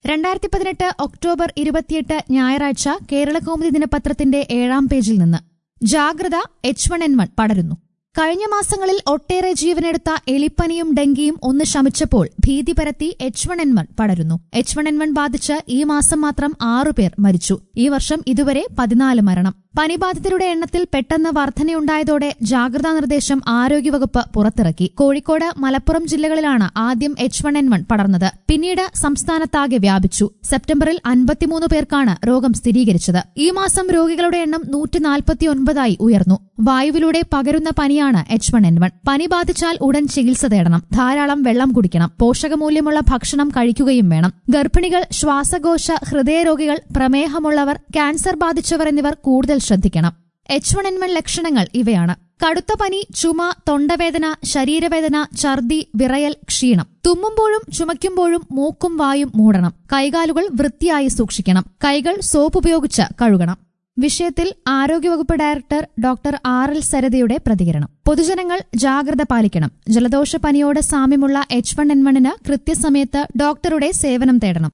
രണ്ടായിരത്തി പതിനെട്ട് ഒക്ടോബർ ഇരുപത്തിയെട്ട് ഞായറാഴ്ച കേരളകൗമുദി ദിനപത്രത്തിന്റെ ഏഴാം പേജിൽ നിന്ന് ജാഗ്രത എച്ച് വൺ എൻ വൺ പടരുന്നു കഴിഞ്ഞ മാസങ്ങളിൽ ഒട്ടേറെ ജീവനെടുത്ത എലിപ്പനിയും ഡെങ്കിയും ഒന്ന് ശമിച്ചപ്പോൾ ഭീതി പരത്തി എച്ച് വൺ എൻ വൺ പടരുന്നു എച്ച് വൺ എൻ വൺ ബാധിച്ച് ഈ മാസം മാത്രം ആറുപേർ മരിച്ചു ഈ വർഷം ഇതുവരെ പതിനാല് മരണം പനിബാധിതരുടെ എണ്ണത്തിൽ പെട്ടെന്ന് വർധനയുണ്ടായതോടെ ജാഗ്രതാ നിർദ്ദേശം ആരോഗ്യവകുപ്പ് പുറത്തിറക്കി കോഴിക്കോട് മലപ്പുറം ജില്ലകളിലാണ് ആദ്യം എച്ച് വൺ എൻ വൺ പടർന്നത് പിന്നീട് സംസ്ഥാനത്താകെ വ്യാപിച്ചു സെപ്റ്റംബറിൽ അൻപത്തിമൂന്ന് പേർക്കാണ് രോഗം സ്ഥിരീകരിച്ചത് ഈ മാസം രോഗികളുടെ എണ്ണം നൂറ്റി നാൽപ്പത്തിയൊൻപതായി ഉയർന്നു വായുവിലൂടെ പകരുന്ന പനിയാണ് എച്ച് വൺ എൻ വൺ പനി ബാധിച്ചാൽ ഉടൻ ചികിത്സ തേടണം ധാരാളം വെള്ളം കുടിക്കണം പോഷകമൂല്യമുള്ള ഭക്ഷണം കഴിക്കുകയും വേണം ഗർഭിണികൾ ശ്വാസകോശ ഹൃദയരോഗികൾ പ്രമേഹമുള്ളവർ ക്യാൻസർ ബാധിച്ചവർ എന്നിവർ കൂടുതൽ ശ്രദ്ധിക്കണം എച്ച് വൺ എൻ വൺ ലക്ഷണങ്ങൾ ഇവയാണ് കടുത്ത പനി ചുമ തൊണ്ടവേദന ശരീരവേദന ഛർദി വിറയൽ ക്ഷീണം തുമ്മുമ്പോഴും ചുമയ്ക്കുമ്പോഴും മൂക്കും വായും മൂടണം കൈകാലുകൾ വൃത്തിയായി സൂക്ഷിക്കണം കൈകൾ സോപ്പ് ഉപയോഗിച്ച് കഴുകണം വിഷയത്തിൽ ആരോഗ്യവകുപ്പ് ഡയറക്ടർ ഡോക്ടർ ആർ എൽ സരതയുടെ പ്രതികരണം പൊതുജനങ്ങൾ ജാഗ്രത പാലിക്കണം ജലദോഷ പനിയോട് സാമ്യമുള്ള എച്ച് വൺ എൻ വണ്ണിന് കൃത്യസമയത്ത് ഡോക്ടറുടെ സേവനം തേടണം